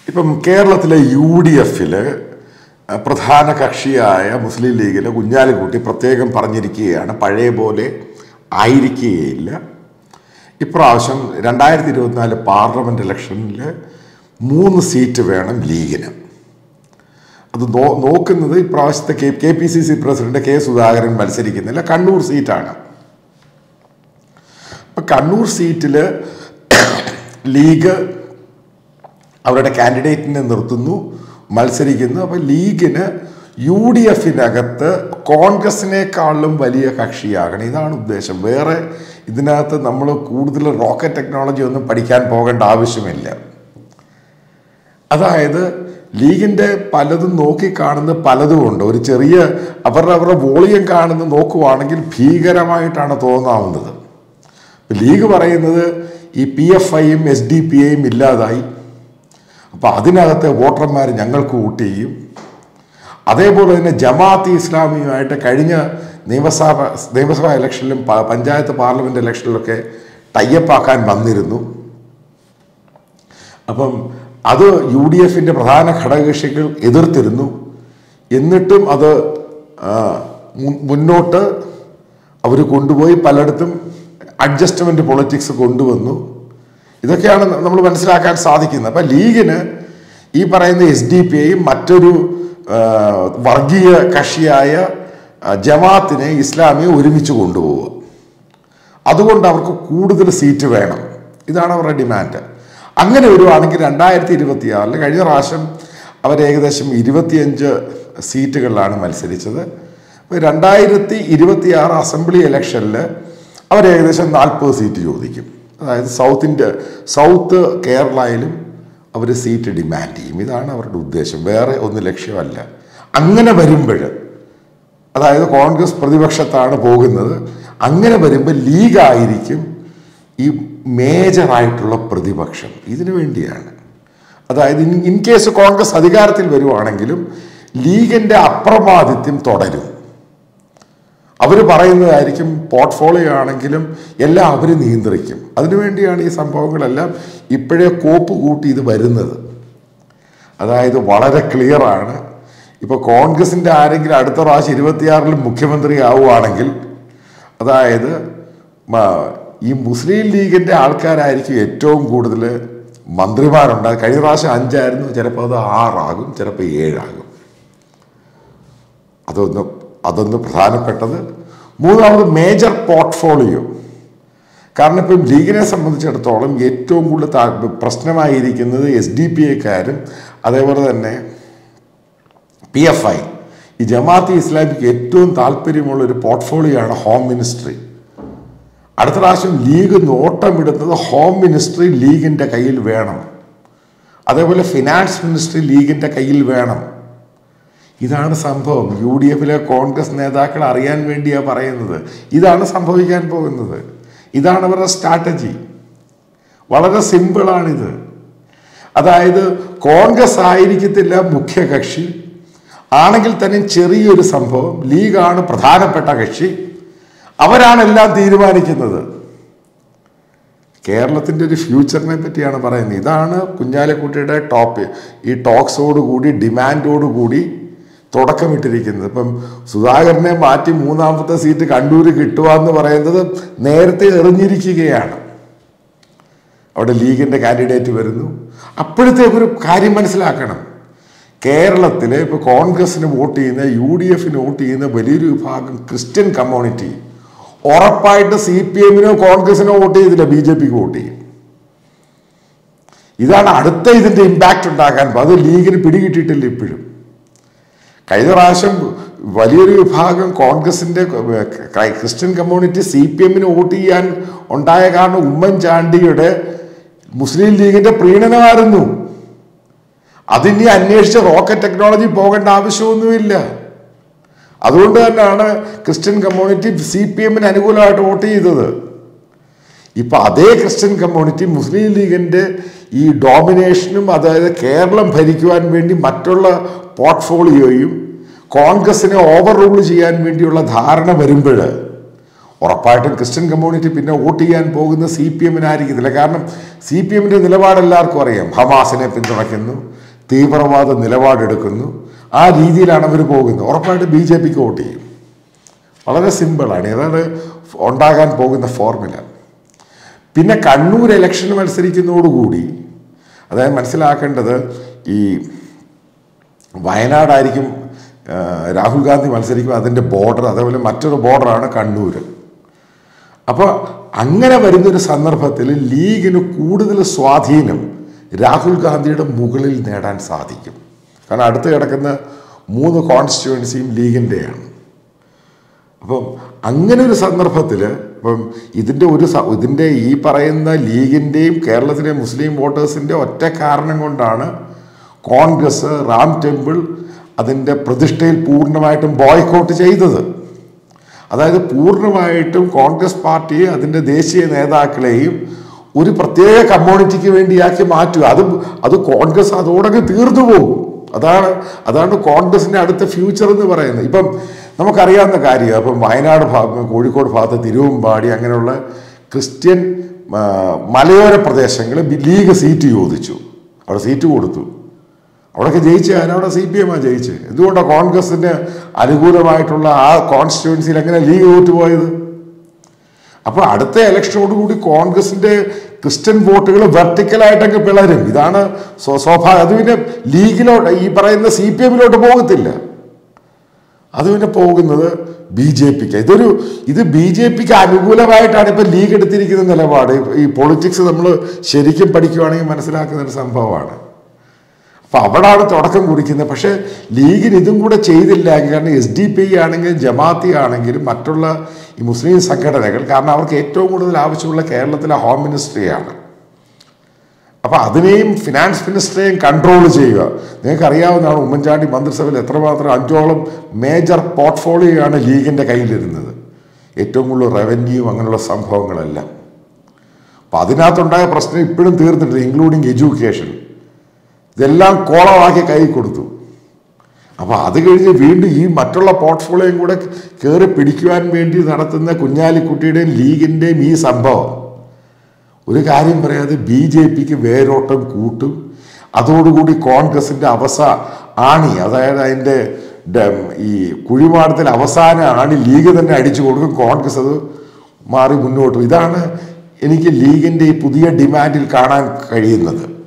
ഇപ്പം കേരളത്തിലെ U D എഫില് പ്രധാന കക്ഷിയായ മുസ്ലിം ലീഗിലെ കുഞ്ഞാലിക്കുട്ടി പ്രത്യേകം പറഞ്ഞിരിക്കുകയാണ് പഴയ പോലെ ആയിരിക്കുകയില്ല ഇപ്രാവശ്യം രണ്ടായിരത്തി ഇരുപത്തിനാല് പാർലമെൻറ്റ് ഇലക്ഷനിൽ മൂന്ന് സീറ്റ് വേണം ലീഗിന് അത് നോ നോക്കുന്നത് ഇപ്രാവശ്യത്തെ K K P C C president K Sudhakaran മത്സരിക്കുന്നില്ല കണ്ണൂർ സീറ്റാണ് അപ്പം കണ്ണൂർ സീറ്റിൽ ലീഗ് അവരുടെ കാൻഡിഡേറ്റിനെ നിർത്തുന്നു മത്സരിക്കുന്നു അപ്പോൾ ലീഗിന് യു ഡി എഫിനകത്ത് കോൺഗ്രസിനേക്കാളും വലിയ കക്ഷിയാകണം ഇതാണ് ഉദ്ദേശം വേറെ ഇതിനകത്ത് നമ്മൾ കൂടുതൽ റോക്കറ്റ് ടെക്നോളജി ഒന്നും പഠിക്കാൻ പോകേണ്ട ആവശ്യമില്ല അതായത് ലീഗിൻ്റെ പലതും നോക്കി കാണുന്ന പലതുമുണ്ട് ഒരു ചെറിയ അവരുടെ അവരുടെ വോളിയം കാണുന്ന നോക്കുവാണെങ്കിൽ ഭീകരമായിട്ടാണ് തോന്നാവുന്നത് ലീഗ് പറയുന്നത് ഈ പി എഫ് ഐയും എസ് ഡി പി ഐയും ഇല്ലാതായി അപ്പോൾ അതിനകത്തെ വോട്ടർമാർ ഞങ്ങൾക്ക് വോട്ട് ചെയ്യും അതേപോലെ തന്നെ ജമാഅത്ത് ഇസ്ലാമിയുമായിട്ട് കഴിഞ്ഞ നിയമസഭ നിയമസഭാ ഇലക്ഷനിലും പ- പഞ്ചായത്ത് പാർലമെൻറ്റ് ഇലക്ഷനിലൊക്കെ ടൈപ്പാക്കാൻ വന്നിരുന്നു അപ്പം അത് യു ഡി എഫിൻ്റെ പ്രധാന ഘടകകക്ഷികൾ എതിർത്തിരുന്നു എന്നിട്ടും അത് ആ, മു- മുന്നോട്ട് അവർ കൊണ്ടുപോയി പലയിടത്തും അഡ്ജസ്റ്റ്മെൻറ്റ് പൊളിറ്റിക്സ് കൊണ്ടുവന്നു ഇതൊക്കെയാണ് നമ്മൾ മനസ്സിലാക്കാൻ സാധിക്കുന്നത് അപ്പം ലീഗിന് ഈ പറയുന്ന എസ് ഡി പി ഐയും മറ്റൊരു ആ, വർഗീയ കക്ഷിയായ ആ, ജമാഅത്തിനെ ഇസ്ലാമിയെ ഒരുമിച്ച് കൊണ്ടുപോവുക അതുകൊണ്ട് അവർക്ക് കൂടുതൽ സീറ്റ് വേണം ഇതാണ് അവരുടെ ഡിമാൻഡ് അങ്ങനെ വരുവാണെങ്കിൽ രണ്ടായിരത്തി ഇരുപത്തി ആറിൽ കഴിഞ്ഞ പ്രാവശ്യം അവർ ഏകദേശം ഇരുപത്തിയഞ്ച് സീറ്റുകളിലാണ് മത്സരിച്ചത് അപ്പോൾ രണ്ടായിരത്തി ഇരുപത്തി ആറ് അസംബ്ലി ഇലക്ഷനിൽ അവർ ഏകദേശം നാൽപ്പത് സീറ്റ് ചോദിക്കും അതായത് സൗത്ത് ഇന്ത്യ സൗത്ത് കേരളയിലും അവർ സീറ്റ് ഡിമാൻഡ് ചെയ്യും ഇതാണ് അവരുടെ ഉദ്ദേശം വേറെ ഒന്നും ലക്ഷ്യമല്ല അങ്ങനെ വരുമ്പോൾ അതായത് കോൺഗ്രസ് പ്രതിപക്ഷത്താണ് പോകുന്നത് അങ്ങനെ വരുമ്പോൾ ലീഗായിരിക്കും ഈ മേജറായിട്ടുള്ള പ്രതിപക്ഷം ഇതിനു വേണ്ടിയാണ് അതായത് ഇൻ ഇൻ കേസ് കോൺഗ്രസ് അധികാരത്തിൽ വരുവാണെങ്കിലും ലീഗിൻ്റെ അപ്രമാദിത്യം തുടരും അവർ പറയുന്നതായിരിക്കും പോർട്ട്ഫോളിയോ ആണെങ്കിലും എല്ലാം അവർ നിയന്ത്രിക്കും അതിനുവേണ്ടിയാണ് ഈ സംഭവങ്ങളെല്ലാം ഇപ്പോഴേ കോപ്പ് കൂട്ടി ഇത് വരുന്നത് അതായത് വളരെ ക്ലിയറാണ് ഇപ്പോൾ കോൺഗ്രസിൻ്റെ ആരെങ്കിലും അടുത്ത പ്രാവശ്യം ഇരുപത്തിയാറിൽ മുഖ്യമന്ത്രി ആവുകയാണെങ്കിൽ അതായത് മ- ഈ മുസ്ലിം ലീഗിൻ്റെ ആൾക്കാരായിരിക്കും ഏറ്റവും കൂടുതൽ മന്ത്രിമാരുണ്ട് കഴിഞ്ഞ പ്രാവശ്യം അഞ്ചായിരുന്നു ചിലപ്പോൾ അത് ആറാകും ചിലപ്പോൾ ഏഴാകും അതൊന്ന് അതൊന്ന് പ്രധാനപ്പെട്ടത് മൂന്നാമത് മേജർ പോർട്ട്ഫോളിയോ കാരണം ഇപ്പം ലീഗിനെ സംബന്ധിച്ചിടത്തോളം ഏറ്റവും കൂടുതൽ താ- പ്രശ്നമായിരിക്കുന്നത് എസ് ഡി പി എക്കാരും അതേപോലെ തന്നെ പി എഫ് ഐ ഈ ജമാഅത്ത് ഇസ്ലാമിക്ക് ഏറ്റവും താല്പര്യമുള്ള ഒരു പോർട്ട്ഫോളിയോ ആണ് ഹോം മിനിസ്ട്രി അടുത്ത പ്രാവശ്യം ലീഗ് നോട്ടമിടുന്നത് ഹോം മിനിസ്ട്രി ലീഗിൻ്റെ കയ്യിൽ വേണം അതേപോലെ ഫിനാൻസ് മിനിസ്ട്രി ലീഗിൻ്റെ കയ്യിൽ വേണം ഇതാണ് സംഭവം യു ഡി എഫിലെ കോൺഗ്രസ് നേതാക്കൾ അറിയാൻ വേണ്ടിയാണ് പറയുന്നത് ഇതാണ് സംഭവിക്കാൻ പോകുന്നത് ഇതാണ് അവരുടെ സ്ട്രാറ്റജി വളരെ സിമ്പിളാണിത് അതായത് കോൺഗ്രസ് ആയിരിക്കത്തില്ല മുഖ്യ കക്ഷി ആണെങ്കിൽ തന്നെ ചെറിയൊരു സംഭവം ലീഗാണ് പ്രധാനപ്പെട്ട കക്ഷി അവരാണ് എല്ലാം തീരുമാനിക്കുന്നത് കേരളത്തിൻ്റെ ഒരു ഫ്യൂച്ചറിനെ പറ്റിയാണ് പറയുന്നത് ഇതാണ് കുഞ്ഞാലിക്കുട്ടിയുടെ ടോപ്പ് ഈ ടോക്സോടുകൂടി ഡിമാൻഡോടുകൂടി തുടക്കമിട്ടിരിക്കുന്നത് ഇപ്പം സുധാകരനെ മാറ്റി മൂന്നാമത്തെ സീറ്റ് കണ്ണൂര് കിട്ടുക എന്ന് പറയുന്നത് നേരത്തെ എറിഞ്ഞിരിക്കുകയാണ് അവിടെ ലീഗിൻ്റെ കാൻഡിഡേറ്റ് വരുന്നു അപ്പോഴത്തേക്ക് ഒരു കാര്യം മനസ്സിലാക്കണം കേരളത്തിലെ ഇപ്പോൾ കോൺഗ്രസിന് വോട്ട് ചെയ്യുന്ന യു ഡി എഫിന് വോട്ട് ചെയ്യുന്ന വലിയൊരു വിഭാഗം ക്രിസ്ത്യൻ കമ്മ്യൂണിറ്റി ഉറപ്പായിട്ട് സി പി എമ്മിനോ കോൺഗ്രസിനോ വോട്ട് ചെയ്തില്ല ബി ജെ പിക്ക് വോട്ട് ചെയ്യും ഇതാണ് അടുത്ത ഇതിൻ്റെ ഇമ്പാക്റ്റ് ഉണ്ടാക്കാൻ പോ- അത് ലീഗിന് പിടികിട്ടിയിട്ടില്ല ഇപ്പോഴും കഴിഞ്ഞ പ്രാവശ്യം വലിയൊരു വിഭാഗം കോൺഗ്രസിന്റെ ക- ക്രിസ്ത്യൻ കമ്മ്യൂണിറ്റി സി പി എമ്മിന് വോട്ട് ചെയ്യാൻ ഉണ്ടായ കാരണം ഉമ്മൻചാണ്ടിയുടെ മുസ്ലിം ലീഗിന്റെ പ്രീണനമായിരുന്നു അതിനി അന്വേഷിച്ച് റോക്കറ്റ് ടെക്നോളജി പോകേണ്ട ആവശ്യമൊന്നുമില്ല അതുകൊണ്ട് തന്നെയാണ് ക്രിസ്ത്യൻ കമ്മ്യൂണിറ്റി സി പി എമ്മിന് അനുകൂലമായിട്ട് വോട്ട് ചെയ്തത് ഇപ്പൊ അതേ ക്രിസ്ത്യൻ കമ്മ്യൂണിറ്റി മുസ്ലിം ലീഗിന്റെ ഈ ഡോമിനേഷനും അതായത് കേരളം ഭരിക്കുവാൻ വേണ്ടി മറ്റുള്ള പോർട്ട്ഫോളിയോയും കോൺഗ്രസിനെ ഓവർ റൂൾ ചെയ്യാൻ വേണ്ടിയുള്ള ധാരണ വരുമ്പോൾ ഉറപ്പായിട്ടും ക്രിസ്ത്യൻ കമ്മ്യൂണിറ്റി പിന്നെ വോട്ട് ചെയ്യാൻ പോകുന്ന സി പി എമ്മിനായിരിക്കത്തില്ല കാരണം സി പി എമ്മിൻ്റെ നിലപാട് എല്ലാവർക്കും അറിയാം ഹമാസിനെ പിന്തുണയ്ക്കുന്നു തീവ്രവാദ നിലപാടെടുക്കുന്നു ആ രീതിയിലാണ് അവർ പോകുന്നത് ഉറപ്പായിട്ട് ബി ജെ പിക്ക് വോട്ട് ചെയ്യും വളരെ സിമ്പിളാണ് ഏതാണ് ഉണ്ടാകാൻ പോകുന്ന ഫോർമുല പിന്നെ കണ്ണൂർ ഇലക്ഷൻ മത്സരിക്കുന്നതോടുകൂടി അതായത് മനസ്സിലാക്കേണ്ടത് ഈ വയനാടായിരിക്കും ആ, രാഹുൽ ഗാന്ധി മത്സരിക്കും അതിൻ്റെ ബോർഡർ അതേപോലെ മറ്റൊരു ബോർഡറാണ് കണ്ണൂർ അപ്പോൾ അങ്ങനെ വരുന്നൊരു സന്ദർഭത്തിൽ ലീഗിന് കൂടുതൽ സ്വാധീനം രാഹുൽ ഗാന്ധിയുടെ മുകളിൽ നേടാൻ സാധിക്കും കാരണം അടുത്ത് കിടക്കുന്ന മൂന്ന് കോൺസ്റ്റിറ്റ്യുവൻസിയും ലീഗിൻ്റെയാണ് അപ്പം അങ്ങനെ ഒരു സന്ദർഭത്തിൽ ഇപ്പം ഇതിൻ്റെ ഒരു സ- ഇതിൻ്റെ ഈ പറയുന്ന ലീഗിൻ്റെയും കേരളത്തിലെ മുസ്ലിം വോട്ടേഴ്സിൻ്റെ ഒറ്റ കാരണം കൊണ്ടാണ് കോൺഗ്രസ് റാം ടെമ്പിൾ അതിൻ്റെ പ്രതിഷ്ഠയിൽ പൂർണ്ണമായിട്ടും ബോയ്ക്കോട്ട് ചെയ്തത് അതായത് പൂർണ്ണമായിട്ടും കോൺഗ്രസ് പാർട്ടിയെ അതിൻ്റെ ദേശീയ നേതാക്കളെയും ഒരു പ്രത്യേക കമ്മ്യൂണിറ്റിക്ക് വേണ്ടിയാക്കി മാറ്റുക അത് അത് കോൺഗ്രസ് അതോടൊക്കെ തീർന്നു പോകും അതാണ് അതാണ് കോൺഗ്രസിൻ്റെ അടുത്ത ഫ്യൂച്ചർ എന്ന് പറയുന്നത് ഇപ്പം നമുക്കറിയാവുന്ന കാര്യമാണ് ഇപ്പം വയനാട് ഭാഗം കോഴിക്കോട് ഭാഗത്ത് തിരുവമ്പാടി അങ്ങനെയുള്ള ക്രിസ്ത്യൻ ആ, മലയോര പ്രദേശങ്ങളിൽ ലീഗ് സീറ്റ് ചോദിച്ചു അവിടെ സീറ്റ് കൊടുത്തു അവിടെയൊക്കെ ജയിച്ച ആരവിടെ സി പി എമ്മാണ് ജയിച്ചത് എന്തുകൊണ്ടാണ് കോൺഗ്രസിന് അനുകൂലമായിട്ടുള്ള ആ കോൺസ്റ്റിറ്റ്യുവൻസിയിൽ എങ്ങനെ ലീഗ് വോട്ട് പോയത് അപ്പോൾ അടുത്ത ഇലക്ഷനോടുകൂടി കോൺഗ്രസിന്റെ ക്രിസ്ത്യൻ വോട്ടുകൾ വെർട്ടിക്കലായിട്ടൊക്കെ പിളരും ഇതാണ് സ്വ- സ്വാഭാവികം അത് പിന്നെ ലീഗിലോട്ട് ഈ പറയുന്ന സി പി എമ്മിലോട്ട് പോകത്തില്ല അത് പിന്നെ പോകുന്നത് ബി ജെ പിക്ക് ഇതൊരു ഇത് ബി ജെ പിക്ക് അനുകൂലമായിട്ടാണ് ഇപ്പം ലീഗ് എടുത്തിരിക്കുന്ന നിലപാട് ഈ പൊളിറ്റിക്സ് നമ്മൾ ശരിക്കും പഠിക്കുവാണെങ്കിൽ മനസ്സിലാക്കുന്ന ഒരു സംഭവമാണ് അപ്പം അവിടാണ് തുടക്കം കുറിക്കുന്നത് പക്ഷേ ലീഗിന് ഇതും കൂടെ ചെയ്തില്ല കാരണം എസ് ഡി പി ആണെങ്കിലും ജമാഅത്തി ആണെങ്കിലും മറ്റുള്ള ഈ മുസ്ലിം സംഘടനകൾ കാരണം അവർക്ക് ഏറ്റവും കൂടുതൽ ആവശ്യമുള്ള കേരളത്തിലെ ഹോം മിനിസ്ട്രിയാണ് അപ്പോൾ അതിനെയും ഫിനാൻസ് മിനിസ്റ്ററെയും കൺട്രോൾ ചെയ്യുക നിങ്ങൾക്ക് അറിയാവുന്നതാണ് ഉമ്മൻചാണ്ടി മന്ത്രിസഭയിൽ എത്രമാത്രം അഞ്ചോളം മേജർ പോർട്ട്ഫോളിയോയാണ് ലീഗിൻ്റെ കയ്യിലിരുന്നത് ഏറ്റവും കൂടുതൽ റവന്യൂ അങ്ങനെയുള്ള സംഭവങ്ങളെല്ലാം അപ്പം അതിനകത്തുണ്ടായ പ്രശ്നം ഇപ്പോഴും തീർന്നിട്ടില്ല ഇൻക്ലൂഡിങ് എഡ്യൂക്കേഷൻ ഇതെല്ലാം കോളമാക്കി കൈ കൊടുത്തു അപ്പോൾ അത് കഴിഞ്ഞ് വീണ്ടും ഈ മറ്റുള്ള പോർട്ട്ഫോളിയോയും കൂടെ കയറി പിടിക്കുവാൻ വേണ്ടി നടത്തുന്ന കുഞ്ഞാലിക്കുട്ടിയുടെയും ലീഗിൻ്റെയും ഈ സംഭവം ഒരു കാര്യം പറയാതെ ബി ജെ പിക്ക് വേരോട്ടം കൂട്ടും അതോടുകൂടി കോൺഗ്രസിൻ്റെ അവസ ആണി അതായത് അതിൻ്റെ ഡ- ഈ കുഴിമാടത്തിൽ അവസാന ആണി ലീഗ് തന്നെ അടിച്ചു കൊടുക്കും കോൺഗ്രസ് അത് മാറി മുന്നോട്ട് പോകും. ഇതാണ് എനിക്ക് ലീഗിൻ്റെ ഈ പുതിയ ഡിമാൻഡിൽ കാണാൻ കഴിയുന്നത്